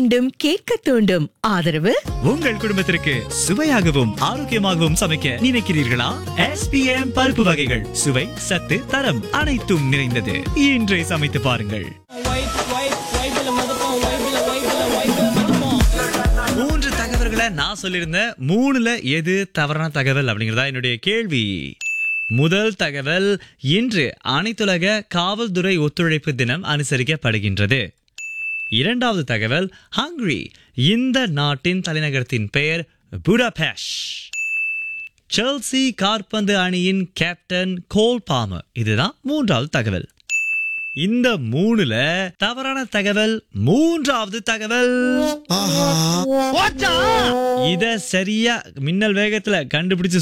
வேண்டும் கேட்க தூண்டும் ஆதரவு உங்கள் குடும்பத்திற்கு சுவையாகவும் ஆரோக்கியமாகவும் சமைக்க நினைக்கிறீர்களா எஸ்பிஎம் பருப்பு வகைகள் சுவை சத்து தரம் அனைத்தும் நிறைந்தது இன்றே சமைத்து பாருங்கள் மூன்று தகவல்களை நான் சொல்லியிருந்தேன் மூணுல எது தவறான தகவல் அப்படிங்கறதா என்னுடைய கேள்வி முதல் தகவல் இன்று அனைத்துலக காவல்துறை ஒத்துழைப்பு தினம் அனுசரிக்கப்படுகின்றது இரண்டாவது தகவல் ஹங்கரி இந்த நாட்டின் தலைநகரத்தின் பெயர் புடாபெஷ் செல்சி காற்பந்து அணியின் கேப்டன் கோல் பாமர் இதுதான் மூன்றாவது தகவல் இந்த மூணுல தவறான தகவல் மூன்றாவது தகவல் இத சரியா மின்னல் வேகத்துல கண்டுபிடிச்சு